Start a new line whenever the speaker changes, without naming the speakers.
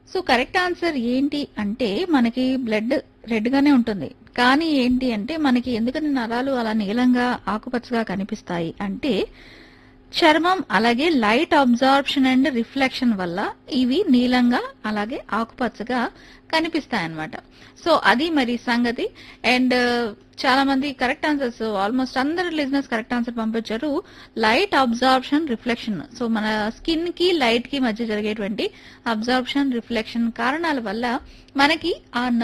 so correct answer ఏంటి అంటే మనకి బ్లడ్ రెడ్ గానే ఉంటుంది కానీ ఏంటి అంటే మనకి ఎందుకని నరాలు అలా నీలంగా ఆకుపచ్చగా కనిపిస్తాయి అంటే చర్మం అలాగే లైట్ అబ్జార్ప్షన్ అండ్ రిఫ్లెక్షన్ వల్ల ఇవి నీలంగా అలాగే ఆకుపచ్చగా కనిపిస్తాయి అన్నమాట సో అది మరి సంగతి అండ్ చాలా మంది కరెక్ట్ ఆన్సర్స్ ఆల్మోస్ట్ అందరు లిజినెస్ కరెక్ట్ ఆన్సర్ పంపించారు లైట్ అబ్జార్ప్షన్ రిఫ్లెక్షన్ సో మన స్కిన్ కి లైట్ కి మధ్య జరిగేటువంటి అబ్జార్ప్షన్ రిఫ్లెక్షన్ కారణాల వల్ల మనకి ఆ